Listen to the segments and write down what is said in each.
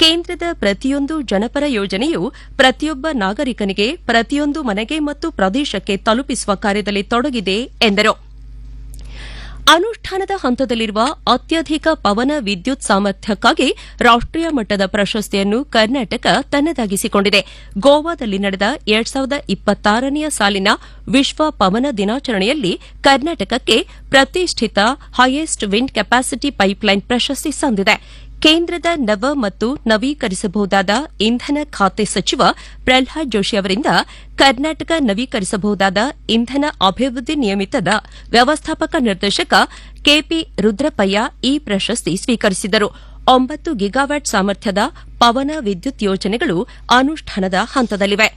ಕೇಂದ್ರದ ಪ್ರತಿಯೊಂದು ಜನಪರ ಯೋಜನೆಯು ಪ್ರತಿಯೊಬ್ಬ ನಾಗರಿಕನಿಗೆ ಪ್ರತಿಯೊಂದು ಮನೆಗೆ ಮತ್ತು ಪ್ರದೇಶಕ್ಕೆ ತಲುಪಿಸುವ ಕಾರ್ಯದಲ್ಲಿ ತೊಡಗಿದೆ ಎಂದರು ಅನುಷ್ಠಾನದ ಹಂತದಲ್ಲಿರುವ ಅತ್ಯಧಿಕ ಪವನ ವಿದ್ಯುತ್ ಸಾಮರ್ಥ್ಯಕ್ಕಾಗಿ ರಾಷ್ಟೀಯ ಮಟ್ಟದ ಪ್ರಶಸ್ತಿಯನ್ನು ಕರ್ನಾಟಕ ತನ್ನದಾಗಿಸಿಕೊಂಡಿದೆ ಗೋವಾದಲ್ಲಿ ನಡೆದ ಎರಡ್ ಸಾವಿರದ ಇಪ್ಪತ್ತಾರನೆಯ ಸಾಲಿನ ವಿಶ್ವ ಪವನ ದಿನಾಚರಣೆಯಲ್ಲಿ ಕರ್ನಾಟಕಕ್ಕೆ ಪ್ರತಿಷ್ಠಿತ ಹೈಯೆಸ್ಟ್ ವಿಂಡ್ ಕೆಪಾಸಿಟಿ ಪೈಪ್ಲೈನ್ ಪ್ರಶಸ್ತಿ ಸಂದಿದೆ ಕೇಂದ್ರದ ನವ ಮತ್ತು ನವೀಕರಿಸಬಹುದಾದ ಇಂಧನ ಖಾತೆ ಸಚಿವ ಪ್ರಹ್ಲಾದ್ ಜೋಶಿ ಅವರಿಂದ ಕರ್ನಾಟಕ ನವೀಕರಿಸಬಹುದಾದ ಇಂಧನ ಅಭಿವೃದ್ಧಿ ನಿಯಮಿತದ ವ್ಯವಸ್ಥಾಪಕ ನಿರ್ದೇಶಕ ಕೆಪಿ ರುದ್ರಪಯ್ಯ ಈ ಪ್ರಶಸ್ತಿ ಸ್ವೀಕರಿಸಿದರು ಒಂಬತ್ತು ಗಿಗಾವ್ಯಾಟ್ ಸಾಮರ್ಥ್ಯದ ಪವನ ವಿದ್ಯುತ್ ಯೋಜನೆಗಳು ಅನುಷ್ಠಾನದ ಹಂತದಲ್ಲಿವೆ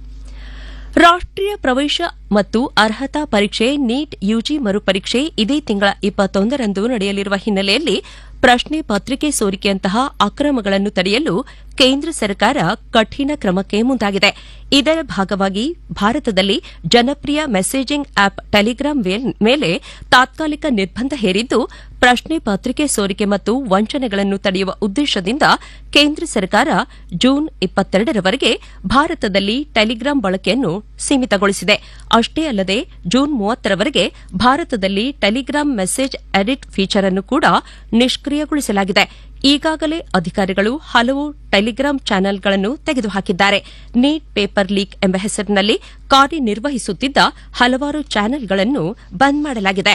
ರಾಷ್ಟೀಯ ಪ್ರವೇಶ ಮತ್ತು ಅರ್ಹತಾ ಪರೀಕ್ಷೆ ನೀಟ್ ಯುಜಿ ಮರುಪರೀಕ್ಷೆ ಇದೇ ತಿಂಗಳ ಇಪ್ಪತ್ತೊಂದರಂದು ನಡೆಯಲಿರುವ ಹಿನ್ನೆಲೆಯಲ್ಲಿ ಪ್ರಶ್ನೆ ಪತ್ರಿಕೆ ಸೋರಿಕೆಯಂತಹ ಅಕ್ರಮಗಳನ್ನು ತಡೆಯಲು ಕೇಂದ್ರ ಸರ್ಕಾರ ಕಠಿಣ ಕ್ರಮಕ್ಕೆ ಮುಂದಾಗಿದೆ ಇದರ ಭಾಗವಾಗಿ ಭಾರತದಲ್ಲಿ ಜನಪ್ರಿಯ ಮೆಸೇಜಿಂಗ್ ಆಪ್ ಟೆಲಿಗ್ರಾಂ ಮೇಲೆ ತಾತ್ಕಾಲಿಕ ನಿರ್ಬಂಧ ಹೇರಿದ್ದು ಪ್ರಶ್ನೆ ಪತ್ರಿಕೆ ಸೋರಿಕೆ ಮತ್ತು ವಂಚನೆಗಳನ್ನು ತಡೆಯುವ ಉದ್ದೇಶದಿಂದ ಕೇಂದ್ರ ಸರ್ಕಾರ ಜೂನ್ ಇಪ್ಪತ್ತೆರಡರವರೆಗೆ ಭಾರತದಲ್ಲಿ ಟೆಲಿಗ್ರಾಂ ಬಳಕೆಯನ್ನು ಸೀಮಿತಗೊಳಿಸಿದೆ ಅಷ್ಟೇ ಅಲ್ಲದೆ ಜೂನ್ ಮೂವತ್ತರವರೆಗೆ ಭಾರತದಲ್ಲಿ ಟೆಲಿಗ್ರಾಂ ಮೆಸೇಜ್ ಎಡಿಟ್ ಫೀಚರ್ ಅನ್ನು ಕೂಡ ನಿಷ್ಕ್ರಿಯಗೊಳಿಸಲಾಗಿದೆ ಈಗಾಗಲೇ ಅಧಿಕಾರಿಗಳು ಹಲವು ಟೆಲಿಗ್ರಾಂ ಚಾನೆಲ್ಗಳನ್ನು ತೆಗೆದುಹಾಕಿದ್ದಾರೆ ನೀಟ್ ಪೇಪರ್ ಲೀಕ್ ಎಂಬ ಹೆಸರಿನಲ್ಲಿ ಕಾರ್ಯನಿರ್ವಹಿಸುತ್ತಿದ್ದ ಹಲವಾರು ಚಾನೆಲ್ಗಳನ್ನು ಬಂದ್ ಮಾಡಲಾಗಿದೆ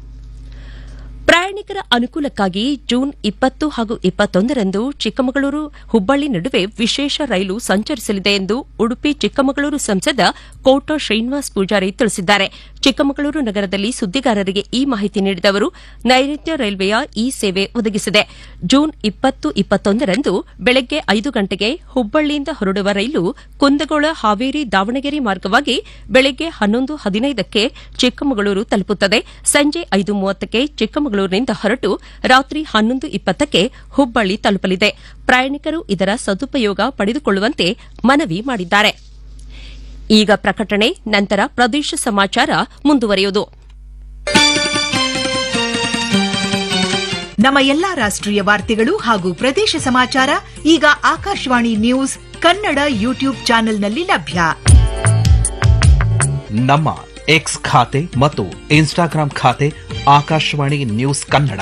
ಪ್ರಯಾಣಿಕರ ಅನುಕೂಲಕ್ಕಾಗಿ ಜೂನ್ ಇಪ್ಪತ್ತು ಹಾಗೂ ಇಪ್ಪತ್ತೊಂದರಂದು ಚಿಕ್ಕಮಗಳೂರು ಹುಬ್ಬಳ್ಳಿ ನಡುವೆ ವಿಶೇಷ ರೈಲು ಸಂಚರಿಸಲಿದೆ ಎಂದು ಉಡುಪಿ ಚಿಕ್ಕಮಗಳೂರು ಸಂಸದ ಕೋಟ ಶ್ರೀನಿವಾಸ್ ಪೂಜಾರಿ ತಿಳಿಸಿದ್ದಾರೆ ಚಿಕ್ಕಮಗಳೂರು ನಗರದಲ್ಲಿ ಸುದ್ದಿಗಾರರಿಗೆ ಈ ಮಾಹಿತಿ ನೀಡಿದ ಅವರು ನೈಋತ್ಯ ರೈಲ್ವೆಯ ಈ ಸೇವೆ ಒದಗಿಸಿದೆ ಜೂನ್ ಇಪ್ಪತ್ತು ಇಪ್ಪತ್ತೊಂದರಂದು ಬೆಳಗ್ಗೆ ಐದು ಗಂಟೆಗೆ ಹುಬ್ಬಳ್ಳಿಯಿಂದ ಹೊರಡುವ ರೈಲು ಕುಂದಗೋಳ ಹಾವೇರಿ ದಾವಣಗೆರೆ ಮಾರ್ಗವಾಗಿ ಬೆಳಗ್ಗೆ ಹನ್ನೊಂದು ಹದಿನೈದಕ್ಕೆ ಚಿಕ್ಕಮಗಳೂರು ತಲುಪುತ್ತದೆ ಸಂಜೆ ಐದು ಮೂವತ್ತಕ್ಕೆ ಚಿಕ್ಕಮಗಳೂರಿನಿಂದ ಹೊರಟು ರಾತ್ರಿ ಹನ್ನೊಂದು ಇಪ್ಪತ್ತಕ್ಕೆ ಹುಬ್ಬಳ್ಳಿ ತಲುಪಲಿದೆ ಪ್ರಯಾಣಿಕರು ಇದರ ಸದುಪಯೋಗ ಪಡೆದುಕೊಳ್ಳುವಂತೆ ಮನವಿ ಮಾಡಿದ್ದಾರೆ ಈಗ ಪ್ರಕಟಣೆ ನಂತರ ಪ್ರದೇಶ ಸಮಾಚಾರ ಮುಂದುವರಿಯುವುದು ನಮ್ಮ ಎಲ್ಲಾ ರಾಷ್ಟ್ರೀಯ ವಾರ್ತೆಗಳು ಹಾಗೂ ಪ್ರದೇಶ ಸಮಾಚಾರ ಈಗ ಆಕಾಶವಾಣಿ ನ್ಯೂಸ್ ಕನ್ನಡ ಯೂಟ್ಯೂಬ್ ಚಾನೆಲ್ನಲ್ಲಿ ಲಭ್ಯ ನಮ್ಮ ಎಕ್ಸ್ ಖಾತೆ ಮತ್ತು ಇನ್ಸ್ಟಾಗ್ರಾಂ ಖಾತೆ ಆಕಾಶವಾಣಿ ನ್ಯೂಸ್ ಕನ್ನಡ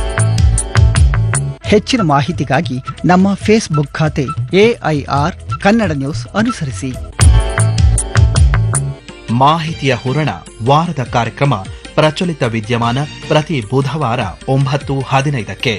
ಹೆಚ್ಚಿನ ಮಾಹಿತಿಗಾಗಿ ನಮ್ಮ ಫೇಸ್ಬುಕ್ ಖಾತೆ ಎಐಆರ್ ಕನ್ನಡ ನ್ಯೂಸ್ ಅನುಸರಿಸಿ ಮಾಹಿತಿಯ ಹೂರಣ ವಾರದ ಕಾರ್ಯಕ್ರಮ ಪ್ರಚಲಿತ ವಿದ್ಯಮಾನ ಪ್ರತಿ ಬುಧವಾರ ಒಂಬತ್ತು ಹದಿನೈದಕ್ಕೆ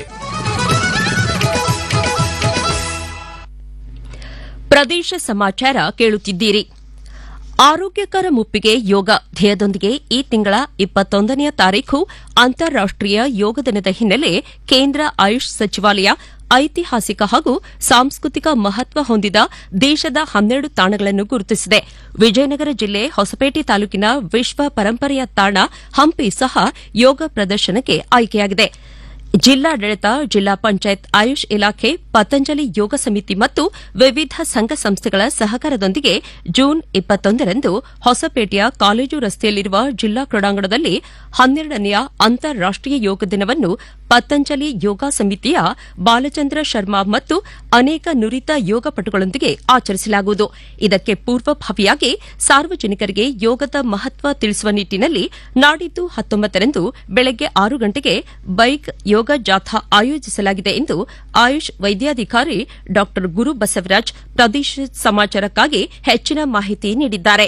ಪ್ರದೇಶ ಸಮಾಚಾರ ಕೇಳುತ್ತಿದ್ದೀರಿ ಆರೋಗ್ಯಕರ ಮುಪ್ಪಿಗೆ ಯೋಗ ಧ್ಯೇಯದೊಂದಿಗೆ ಈ ತಿಂಗಳ ಇಪ್ಪತ್ತೊಂದನೆಯ ತಾರೀಖು ಅಂತಾರಾಷ್ಟೀಯ ಯೋಗ ದಿನದ ಹಿನ್ನೆಲೆ ಕೇಂದ್ರ ಆಯುಷ್ ಸಚಿವಾಲಯ ಐತಿಹಾಸಿಕ ಹಾಗೂ ಸಾಂಸ್ಕೃತಿಕ ಮಹತ್ವ ಹೊಂದಿದ ದೇಶದ ಹನ್ನೆರಡು ತಾಣಗಳನ್ನು ಗುರುತಿಸಿದೆ ವಿಜಯನಗರ ಜಿಲ್ಲೆ ಹೊಸಪೇಟೆ ತಾಲೂಕಿನ ವಿಶ್ವ ಪರಂಪರೆಯ ತಾಣ ಹಂಪಿ ಸಹ ಯೋಗ ಪ್ರದರ್ಶನಕ್ಕೆ ಆಯ್ಕೆಯಾಗಿದೆ ಜಿಲ್ಲಾಡಳಿತ ಜಿಲ್ಲಾ ಪಂಚಾಯತ್ ಆಯುಷ್ ಇಲಾಖೆ ಪತಂಜಲಿ ಯೋಗ ಸಮಿತಿ ಮತ್ತು ವಿವಿಧ ಸಂಘ ಸಂಸ್ಥೆಗಳ ಸಹಕಾರದೊಂದಿಗೆ ಜೂನ್ ಇಪ್ಪತ್ತೊಂದರಂದು ಹೊಸಪೇಟೆಯ ಕಾಲೇಜು ರಸ್ತೆಯಲ್ಲಿರುವ ಜಿಲ್ಲಾ ಕ್ರೀಡಾಂಗಣದಲ್ಲಿ ಹನ್ನೆರಡನೆಯ ಅಂತಾರಾಷ್ಟೀಯ ಯೋಗ ದಿನವನ್ನು ಪತಂಜಲಿ ಯೋಗ ಸಮಿತಿಯ ಬಾಲಚಂದ್ರ ಶರ್ಮಾ ಮತ್ತು ಅನೇಕ ನುರಿತ ಯೋಗ ಪಟುಗಳೊಂದಿಗೆ ಆಚರಿಸಲಾಗುವುದು ಇದಕ್ಕೆ ಪೂರ್ವಭಾವಿಯಾಗಿ ಸಾರ್ವಜನಿಕರಿಗೆ ಯೋಗದ ಮಹತ್ವ ತಿಳಿಸುವ ನಿಟ್ಟಿನಲ್ಲಿ ನಾಡಿದ್ದು ಹತ್ತೊಂಬತ್ತರಂದು ಬೆಳಗ್ಗೆ ಆರು ಗಂಟೆಗೆ ಬೈಕ್ ಯೋಗ ಜಾಥಾ ಆಯೋಜಿಸಲಾಗಿದೆ ಎಂದು ಆಯುಷ್ ವೈದ್ಯಾಧಿಕಾರಿ ಡಾ ಗುರು ಬಸವರಾಜ್ ಪ್ರದೇಶ ಸಮಾಚಾರಕ್ಕಾಗಿ ಹೆಚ್ಚಿನ ಮಾಹಿತಿ ನೀಡಿದ್ದಾರೆ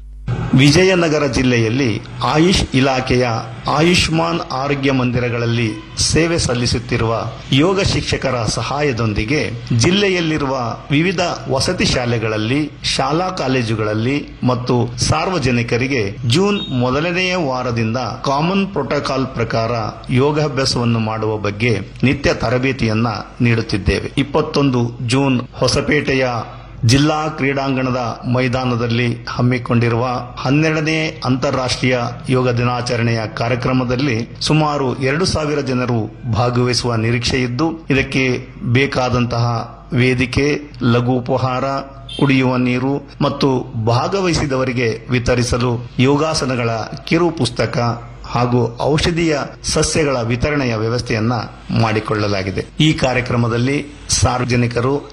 ವಿಜಯನಗರ ಜಿಲ್ಲೆಯಲ್ಲಿ ಆಯುಷ್ ಇಲಾಖೆಯ ಆಯುಷ್ಮಾನ್ ಆರೋಗ್ಯ ಮಂದಿರಗಳಲ್ಲಿ ಸೇವೆ ಸಲ್ಲಿಸುತ್ತಿರುವ ಯೋಗ ಶಿಕ್ಷಕರ ಸಹಾಯದೊಂದಿಗೆ ಜಿಲ್ಲೆಯಲ್ಲಿರುವ ವಿವಿಧ ವಸತಿ ಶಾಲೆಗಳಲ್ಲಿ ಶಾಲಾ ಕಾಲೇಜುಗಳಲ್ಲಿ ಮತ್ತು ಸಾರ್ವಜನಿಕರಿಗೆ ಜೂನ್ ಮೊದಲನೆಯ ವಾರದಿಂದ ಕಾಮನ್ ಪ್ರೋಟೋಕಾಲ್ ಪ್ರಕಾರ ಯೋಗಾಭ್ಯಾಸವನ್ನು ಮಾಡುವ ಬಗ್ಗೆ ನಿತ್ಯ ತರಬೇತಿಯನ್ನ ನೀಡುತ್ತಿದ್ದೇವೆ ಇಪ್ಪತ್ತೊಂದು ಜೂನ್ ಹೊಸಪೇಟೆಯ ಜಿಲ್ಲಾ ಕ್ರೀಡಾಂಗಣದ ಮೈದಾನದಲ್ಲಿ ಹಮ್ಮಿಕೊಂಡಿರುವ ಹನ್ನೆರಡನೇ ಅಂತಾರಾಷ್ಟ್ರೀಯ ಯೋಗ ದಿನಾಚರಣೆಯ ಕಾರ್ಯಕ್ರಮದಲ್ಲಿ ಸುಮಾರು ಎರಡು ಸಾವಿರ ಜನರು ಭಾಗವಹಿಸುವ ನಿರೀಕ್ಷೆ ಇದ್ದು ಇದಕ್ಕೆ ಬೇಕಾದಂತಹ ವೇದಿಕೆ ಲಘು ಉಪಹಾರ ಕುಡಿಯುವ ನೀರು ಮತ್ತು ಭಾಗವಹಿಸಿದವರಿಗೆ ವಿತರಿಸಲು ಯೋಗಾಸನಗಳ ಕಿರು ಪುಸ್ತಕ ಹಾಗೂ ಔಷಧೀಯ ಸಸ್ಯಗಳ ವಿತರಣೆಯ ವ್ಯವಸ್ಥೆಯನ್ನ ಮಾಡಿಕೊಳ್ಳಲಾಗಿದೆ ಈ ಕಾರ್ಯಕ್ರಮದಲ್ಲಿ ಸಾರ್ವಜನಿಕರು